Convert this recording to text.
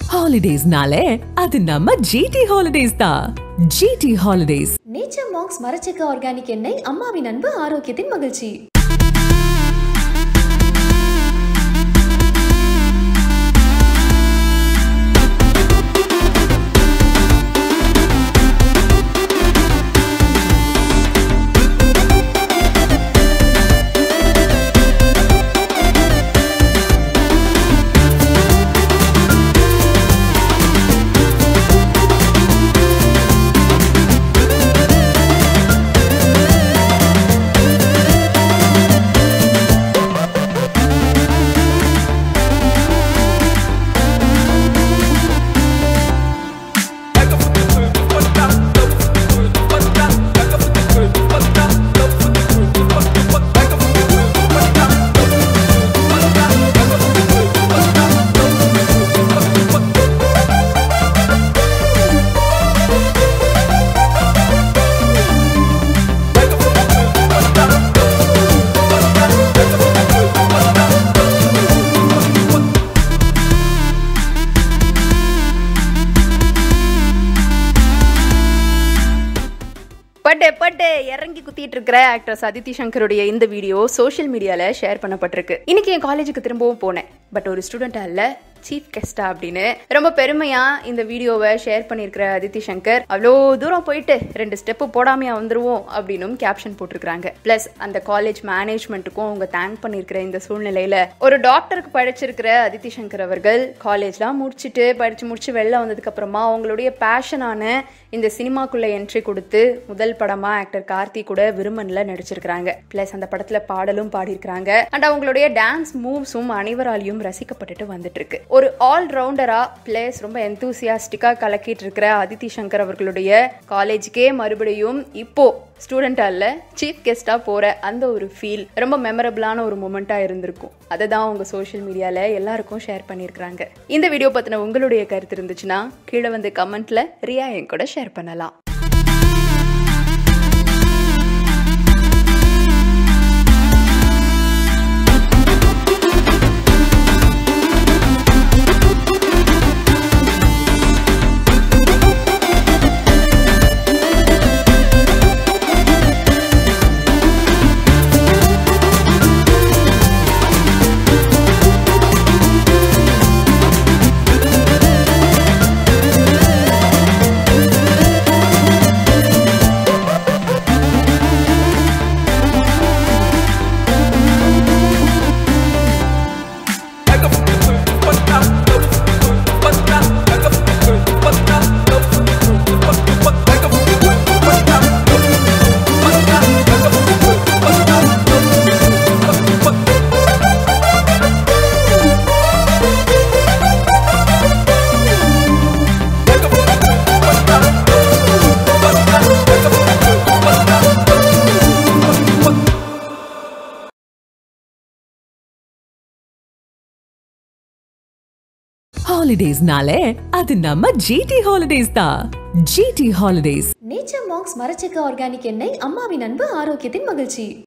ஹாலிடேஸ்னாலே அது நம்ம ஜிடி ஹாலிடேஸ் தான் ஜிடி ஹாலிடேஸ் நேச்சர் மார்க்ஸ் மரச்செக்க ஆர்கானிக் எண்ணெய் அம்மாவின் அன்பு ஆரோக்கியத்தின் மகிழ்ச்சி பட்டு பட்டு இறங்கி குத்திட்டு இருக்கிற ஆக்ட்ரஸ் அதித்தி சங்கருடைய இந்த வீடியோ சோஷியல் மீடியால ஷேர் பண்ணப்பட்டிருக்கு இன்னைக்கு என் காலேஜுக்கு திரும்பவும் போனேன் பட் ஒரு ஸ்டூடெண்டா இல்ல சீஃப் கெஸ்டா அப்படின்னு ரொம்ப பெருமையா இந்த வீடியோவை ஷேர் பண்ணியிருக்கிற அதித்தி சங்கர் அவ்வளோ தூரம் போயிட்டு ரெண்டு ஸ்டெப்பு போடாமையா வந்துருவோம் அப்படின்னும் கேப்ஷன் போட்டிருக்காங்க பிளஸ் அந்த காலேஜ் மேனேஜ்மெண்ட்டுக்கும் அவங்க தேங்க் பண்ணியிருக்கிற இந்த சூழ்நிலையில ஒரு டாக்டருக்கு படிச்சிருக்கிற அதித்தி சங்கர் அவர்கள் காலேஜ்லாம் முடிச்சுட்டு படிச்சு முடிச்சு வெளில வந்ததுக்கு அப்புறமா அவங்களுடைய பேஷனான இந்த சினிமாக்குள்ள என்ட்ரி கொடுத்து முதல் படமா ஆக்டர் கார்த்தி கூட விருமன்ல நடிச்சிருக்காங்க பிளஸ் அந்த படத்துல பாடலும் பாடியிருக்காங்க அண்ட் அவங்களுடைய டான்ஸ் மூவ்ஸும் அனைவராலையும் ரசிக்கப்பட்டுட்டு வந்துட்டு இருக்கு ஒரு ஆல் ரவுண்டரா பிளேஸ் ரொம்ப எந்தூசியாஸ்டிக்கா கலக்கிட்டு இருக்கிற அதித்தி சங்கர் அவர்களுடைய காலேஜுக்கே மறுபடியும் இப்போ ஸ்டூடெண்டா இல்ல சீஃப் கெஸ்டா போற அந்த ஒரு ஃபீல் ரொம்ப மெமரபிளான ஒரு மூமெண்டா இருந்திருக்கும் அதை தான் அவங்க சோஷியல் மீடியால எல்லாருக்கும் ஷேர் பண்ணியிருக்காங்க இந்த வீடியோ பத்தின உங்களுடைய கருத்து இருந்துச்சுன்னா கீழே வந்து கமெண்ட்ல ரியா என் கூட ஷேர் பண்ணலாம் ஹாலிடேஸ்னாலே அது நம்ம ஜிடி ஹாலிடேஸ் தான் ஜிடி ஹாலிடேஸ் நேச்சர் மார்க்ஸ் மரச்செக்க ஆர்கானிக் எண்ணெய் அம்மாவின் அன்பு ஆரோக்கியத்தின் மகிழ்ச்சி